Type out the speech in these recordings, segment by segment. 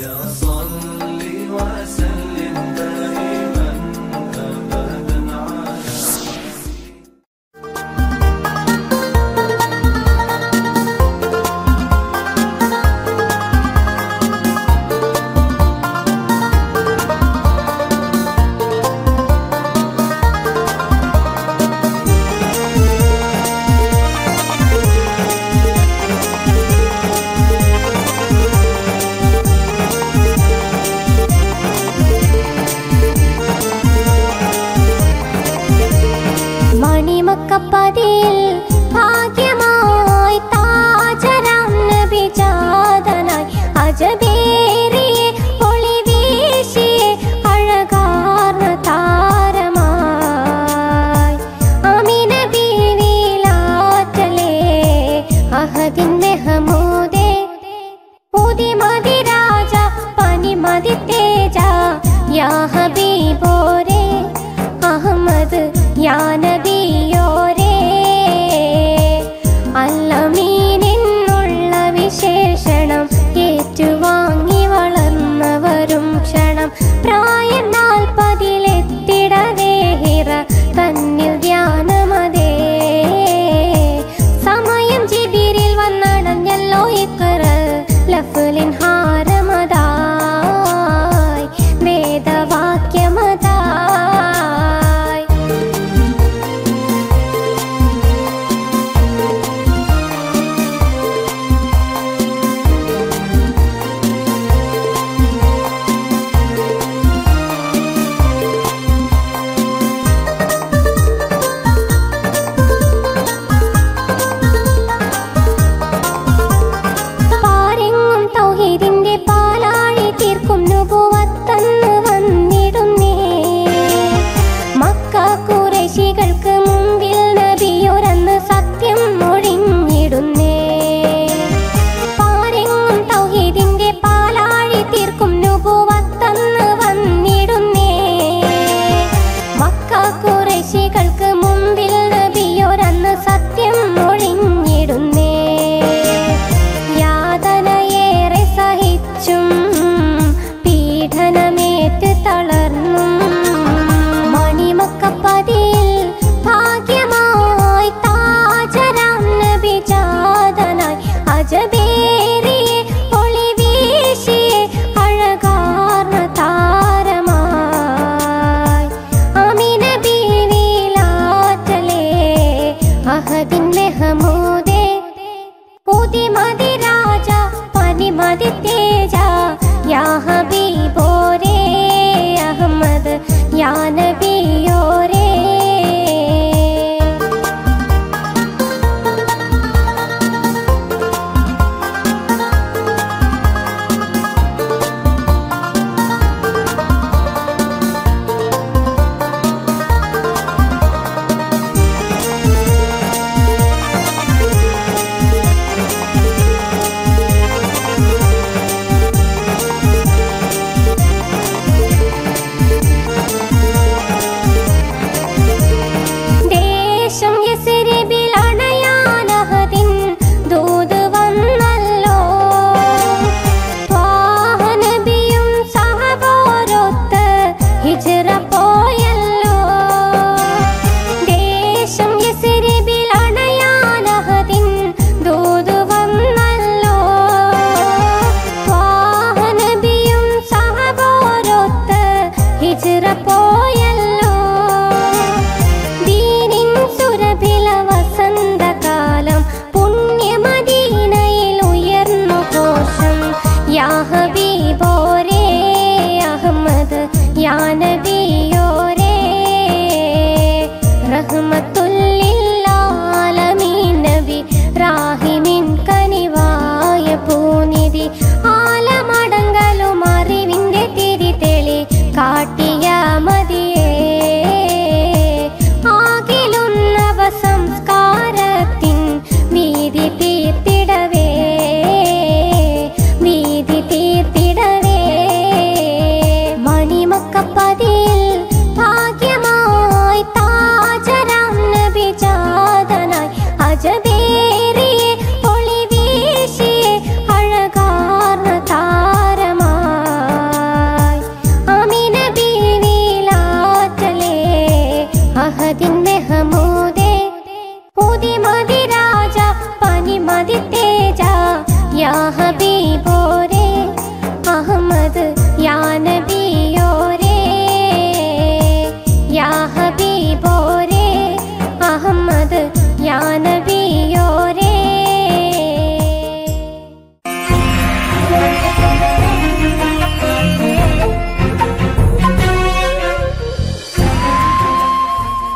മണിമക്കപ്പതിൽ ഭാഗ്യമായി താജരാം നബി ജാതനായി അജബേറിയെ ഒളി വീശിയെ അഴകാർന്ന താരമായി അമിന ബീവിലാറ്റലേ അഹദിൻ മെഹമൂദേ ഉദിമതി രാജ പനിമതി തേജ യാ ഹബീബോരേ അഹമ്മദ് യാ നബിയോരേ അല്ലമീനെന്നുള്ള വിശേഷണം ഏറ്റുവാങ്ങി വളർന്നവരും ക്ഷണം പ്രായം നാൽപ്പതിലെത്തിടവേ ഹിറ തന്നിൽ ധ്യാനമതേ സമയം ജിബിരിൽ വന്നടഞ്ഞല്ലോ ഇക്കറ ലഫ്ലിൻ ഹാരമതായി വേദവാക്യമതായി പാരെങ്ങും തൗഹീദിന്റെ പാലാഴി തീർക്കും നുബുവത്തന്ന് വന്നിടുന്നേ മക്ക കുറേശികൾക്ക് മുമ്പിൽ നബിയൊരന്ന് സത്യം മൊഴിഞ്ഞിടുന്നേ പാരെങ്ങും തൗഹീദിന്റെ പാലാഴി തീർക്കും നുബുവത്തന്ന് വന്നിടുന്നേ മക്ക കുറേശികൾക്ക് മുമ്പിൽ നബിയൊരന്ന് സത്യം മൊഴിഞ്ഞിടുന്നേ യാതനയേറെ സഹിച്ചും പീഡനമേറ്റ് തളർന്നും മണിമക്കപ്പതിൽ ഭാഗ്യമായി താജരാം നബി ജാതനായി അജബേറിയെ ഒളി വീശിയെ അഴകാർന്ന താരമായി അമിന ബീവിലാറ്റലേ അഹദിൻ മെഹമൂദേ പുതിമതി രാജ പനിമതി തേജ യാ ഹബീബോരേ അഹമ്മദ് യാ നബിയോരേ ദേശം യസ്രിബിൽ അണയാനഹദിൻ ദൂത് വന്നല്ലോ ത്വാഹ നബിയും സഹബോരൊത്ത് ഹിജ്റ പോയല്ലോ ദേശം യസ്രിബിൽ അണയാനഹദിൻ ദൂത് വന്നല്ലോ ത്വാഹ നബിയും സഹബോരൊത്ത് ഹിജ്റ പോയല്ലോ ദീനിൻ സുരഭില വസന്തകാലം പുണ്യമദീനയിൽ ഉയർന്നു ഘോഷം യാ ഹബീബോരേ അഹമ്മദ് യാ നബിയോരേ റഹ്മത്തുല്ലില്ലാലമീൻ നബി റാഹിമിൻ കനിവായ പൂനിധി ആലമടങ്കലും അറിവിന്റെ തിരിതെളി കാട്ടിയ മതിയേ ആകിലുന്നവ സംസ്കാരത്തിൻ വീതി തീർത്തിടവേ വീതി തീർത്തിടവേ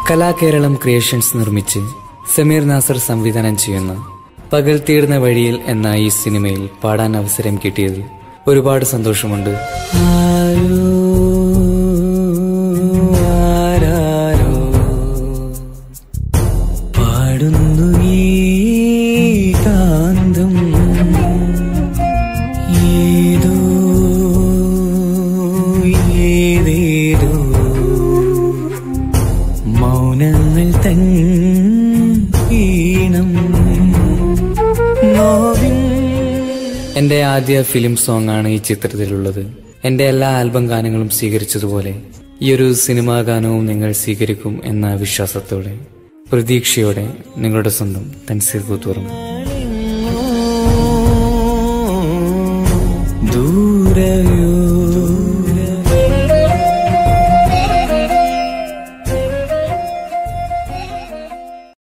കലാകേരളം ക്രിയേഷൻസ് നിർമ്മിച്ച് സമീർ നാസർ സംവിധാനം ചെയ്യുന്ന പകൽ തീർന്ന വഴിയിൽ എന്ന ഈ സിനിമയിൽ പാടാൻ അവസരം കിട്ടിയതിൽ ഒരുപാട് സന്തോഷമുണ്ട് ആരോ, ആരാരോ, പാടുന്നു ഈ കാന്തം ഏതോ ഏതേതോ മൗനങ്ങൾ തൻ ഈണം നോവിൻ എന്റെ ആദ്യ ഫിലിം സോങ് ആണ് ഈ ചിത്രത്തിലുള്ളത് എന്റെ എല്ലാ ആൽബം ഗാനങ്ങളും സ്വീകരിച്ചതുപോലെ ഈ ഒരു സിനിമാ ഗാനവും നിങ്ങൾ സ്വീകരിക്കും എന്ന വിശ്വാസത്തോടെ പ്രതീക്ഷയോടെ നിങ്ങളുടെ സ്വന്തം തൻസീർ കൂത്തുറന്നു